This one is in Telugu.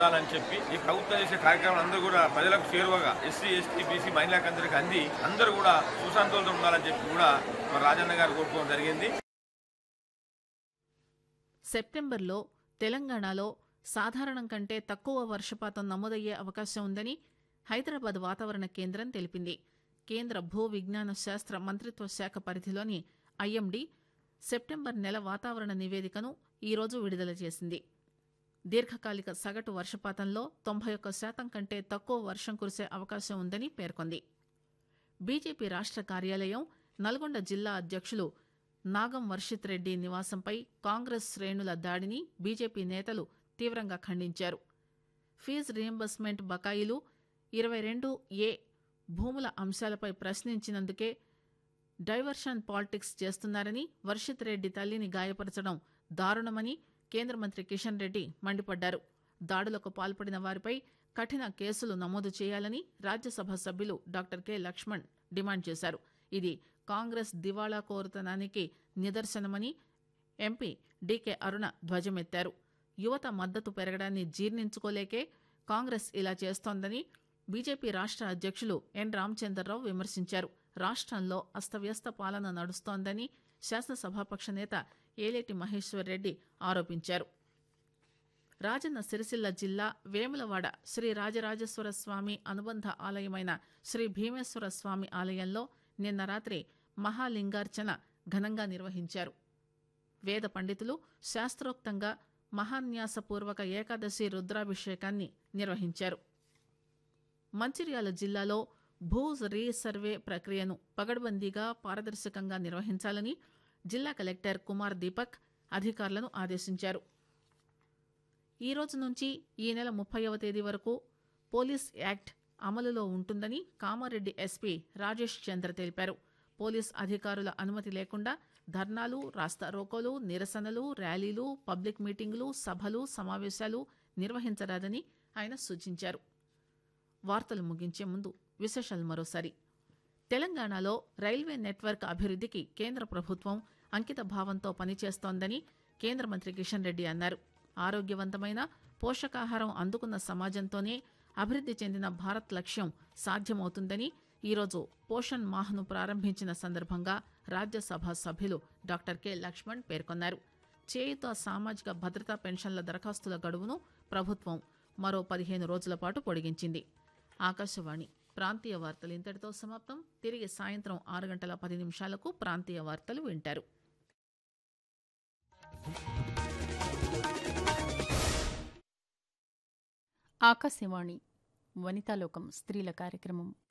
ఉండాలని చెప్పి ఈ ప్రభుత్వం చేసే కార్యక్రమాలు అందరూ కూడా ప్రజలకు చేరువగా ఎస్సీ ఎస్టీ బీసీ మహిళలకు అందరికీ అంది అందరూ కూడా సుశాంతులతో ఉండాలని చెప్పి కూడా మరి రాజన్న గారు కోరుకోవడం జరిగింది సెప్టెంబర్లో తెలంగాణలో సాధారణం కంటే తక్కువ వర్షపాతం నమోదయ్యే అవకాశం ఉందని హైదరాబాద్ వాతావరణ కేంద్రం తెలిపింది కేంద్ర భూ విజ్ఞాన శాస్త్ర మంత్రిత్వ శాఖ పరిధిలోని ఐఎండీ సెప్టెంబర్ నెల వాతావరణ నివేదికను ఈరోజు విడుదల చేసింది దీర్ఘకాలిక సగటు వర్షపాతంలో తొంభై ఒక్క శాతం కంటే తక్కువ వర్షం కురిసే అవకాశం ఉందని పేర్కొంది బీజేపీ రాష్ట్ర కార్యాలయం నల్గొండ జిల్లా అధ్యక్షులు నాగం వర్షిత్ రెడ్డి నివాసంపై కాంగ్రెస్ శ్రేణుల దాడిని బీజేపీ నేతలు తీవ్రంగా ఖండించారు ఫీజు రియంబర్స్మెంట్ బకాయిలు ఇరవై రెండు ఏ భూముల అంశాలపై ప్రశ్నించినందుకే డైవర్షన్ పాలిటిక్స్ చేస్తున్నారని వర్షిత్ రెడ్డి తల్లిని గాయపరచడం దారుణమని కేంద్ర మంత్రి కిషన్ రెడ్డి మండిపడ్డారు దాడులకు పాల్పడిన వారిపై కఠిన కేసులు నమోదు చేయాలని రాజ్యసభ సభ్యులు డాక్టర్ కె లక్ష్మణ్ డిమాండ్ చేశారు ఇది కాంగ్రెస్ దివాళా కోరుతనానికి నిదర్శనమని ఎంపీ డీకే అరుణ ధ్వజమెత్తారు యువత మద్దతు పెరగడాన్ని జీర్ణించుకోలేకే కాంగ్రెస్ ఇలా చేస్తోందని బీజేపీ రాష్ట్ర అధ్యక్షులు ఎన్ రామచంద్రరావు విమర్శించారు రాష్ట్రంలో అస్తవ్యస్త పాలన నడుస్తోందని శాసనసభాపక్ష నేత ఏలేటి మహేశ్వర్ రెడ్డి ఆరోపించారు రాజన్న సిరిసిల్ల జిల్లా వేములవాడ శ్రీ రాజరాజేశ్వర స్వామి అనుబంధ ఆలయమైన శ్రీ భీమేశ్వర స్వామి ఆలయంలో నిన్న రాత్రి మహాలింగార్చన ఘనంగా నిర్వహించారు వేద పండితులు శాస్త్రోక్తంగా మహాన్యాసపూర్వక ఏకాదశి రుద్రాభిషేకాన్ని నిర్వహించారు మంచిర్యాల జిల్లాలో భూ రీసర్వే ప్రక్రియను పగడ్బందీగా పారదర్శకంగా నిర్వహించాలని జిల్లా కలెక్టర్ కుమార్ దీపక్ అధికారులను ఆదేశించారు ఈ రోజు నుంచి ఈ నెల ముప్పైవ తేదీ వరకు పోలీస్ యాక్ట్ అమలులో ఉంటుందని కామారెడ్డి ఎస్పీ రాజేష్ చంద్ర తెలిపారు పోలీస్ అధికారుల అనుమతి లేకుండా ధర్నాలు రాస్తా రోకోలు నిరసనలు ర్యాలీలు పబ్లిక్ మీటింగులు సభలు సమావేశాలు నిర్వహించరాదని ఆయన సూచించారు వార్తలు ముగించే ముందు విశేషాలు మరోసారి తెలంగాణలో రైల్వే నెట్వర్క్ అభివృద్ధికి కేంద్ర ప్రభుత్వం అంకిత భావంతో పనిచేస్తోందని కేంద్ర మంత్రి కిషన్ రెడ్డి అన్నారు ఆరోగ్యవంతమైన పోషకాహారం అందుకున్న సమాజంతోనే అభివృద్ధి చెందిన భారత్ లక్ష్యం సాధ్యమవుతుందని ఈరోజు పోషణ్ మాహ్ను ప్రారంభించిన సందర్భంగా రాజ్యసభ సభ్యులు డాక్టర్ కె లక్ష్మణ్ పేర్కొన్నారు చేయుత సామాజిక భద్రతా పెన్షన్ల దరఖాస్తుల గడువును ప్రభుత్వం మరో పదిహేను రోజుల పాటు పొడిగించింది ఆకాశవాణి ప్రాంతీయ వార్తలు ఇంతటితో సమాప్తం తిరిగి సాయంత్రం ఆరు గంటల పది నిమిషాలకు ప్రాంతీయ వార్తలు వింటారు ఆకాశవాణి వనితాలోకం స్త్రీల కార్యక్రమం